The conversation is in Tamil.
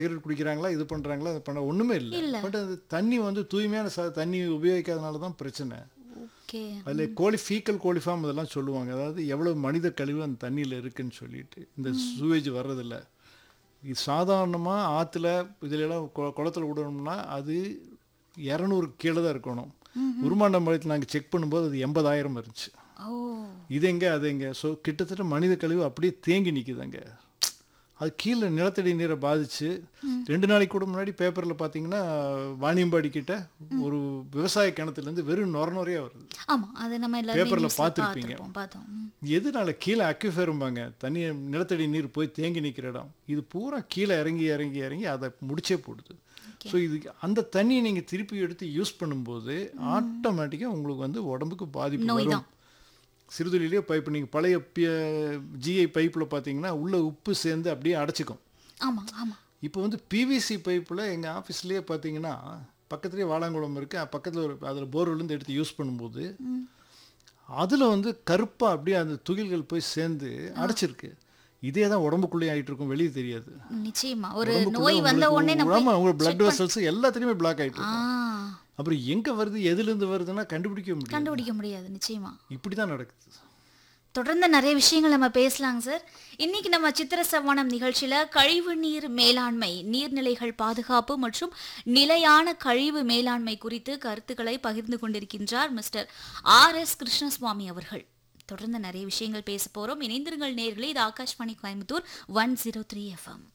சிகரெட் குடிக்கிறாங்களா இது பண்ணுறாங்களா அது பண்ண ஒன்றுமே இல்லை இல்ல. பட் அது தண்ணி வந்து தூய்மையான ச தண்ணி உபயோகிக்காதனால தான் பிரச்சனை ஓகே அதில் கோழி ஃபீக்கல் கோழிஃபார்ம் இதெல்லாம் சொல்லுவாங்க அதாவது எவ்வளோ மனித கழிவு அந்த தண்ணியில் இருக்குன்னு சொல்லிட்டு இந்த சூவேஜ் வர்றதில்ல இது சாதாரணமாக ஆற்றுல இதுலலாம் கு- குளத்துல விடணும்னா அது இரநூறு கீழே தான் இருக்கணும் உருமாண்டம்பாளையத்தில் நாங்கள் செக் பண்ணும்போது அது எண்பதாயிரம் இருந்துச்சு ஓ இது எங்கே அது எங்கே ஸோ கிட்டத்தட்ட மனித கழிவு அப்படியே தேங்கி நிற்குது அங்கே அது கீழே நிலத்தடி நீரை பாதிச்சு ரெண்டு நாளைக்கு கூட முன்னாடி பேப்பரில் பார்த்தீங்கன்னா வாணியம்பாடி கிட்ட ஒரு விவசாய கிணத்துலேருந்து வெறும் நொர நொறையாக வருது ஆமா அது நம்ம எல்லாரும் பேப்பர்ல newsல பார்த்திருப்பீங்க. பார்த்திருப்போம், பார்த்தோம் ம். எதுனால கீழே அக்யூஃபேரும்பாங்க தண்ணி நிலத்தடி நீர் போய் தேங்கி நிற்கிற இடம் இது பூரா கீழே இறங்கி இறங்கி இறங்கி அதை முடிச்சே போடுது ஸோ இது அந்த தண்ணியை நீங்கள் திருப்பி எடுத்து யூஸ் பண்ணும்போது ஆட்டோமேட்டிக்காக உங்களுக்கு வந்து உடம்புக்கு பாதிப்பு நோய் வரும் தான். சிறுதுளிலேயே பைப் நீங்கள் பழைய ஜிஐ பைப்பில் பார்த்தீங்கன்னா உள்ள உப்பு சேர்ந்து அப்படியே அடைச்சிக்கும் ஆமா ஆமா இப்போ வந்து பிவிசி பைப்பில் எங்கள் ஆஃபீஸ்லேயே பார்த்தீங்கன்னா பக்கத்துலேயே வாழாங்குளம் இருக்குது பக்கத்தில் ஒரு அதில் போர்வெல்லேருந்து எடுத்து யூஸ் பண்ணும்போது அதில் வந்து கருப்பாக அப்படியே அந்த துகில்கள் போய் சேர்ந்து அடைச்சிருக்கு இதே தான் உடம்புக்குள்ளேயே ஆகிட்டு இருக்கும் வெளியே தெரியாது நிச்சயமா ஒரு உடம்புக்குள்ள நோய் வந்த உங்களுக்கு உடனே நம்ம ஆமா, உங்க பிளட் வெசல்ஸ் எல்லாத்துலேயுமே பிளாக் ஆகிட்டு ஆ இருக்கும் அப்புறம் எங்கே வருது எதுலேருந்து வருதுன்னா கண்டுபிடிக்க முடியும் கண்டுபிடிக்க முடியாது நிச்சயமா இப்படி தான் நடக்குது தொடர்ந்து நிறைய விஷயங்கள் நம்ம பேசலாங்க சார் இன்னைக்கு நம்ம சித்திர சவனம் நிகழ்ச்சியில கழிவு நீர் மேலாண்மை நீர்நிலைகள் பாதுகாப்பு மற்றும் நிலையான கழிவு மேலாண்மை குறித்து கருத்துக்களை பகிர்ந்து கொண்டிருக்கின்றார் மிஸ்டர் ஆர் எஸ் கிருஷ்ணசுவாமி அவர்கள் தொடர்ந்து நிறைய விஷயங்கள் பேச போறோம் இணைந்திருங்கள் நேர்களே இது Akashvani Coimbatore one zero three FM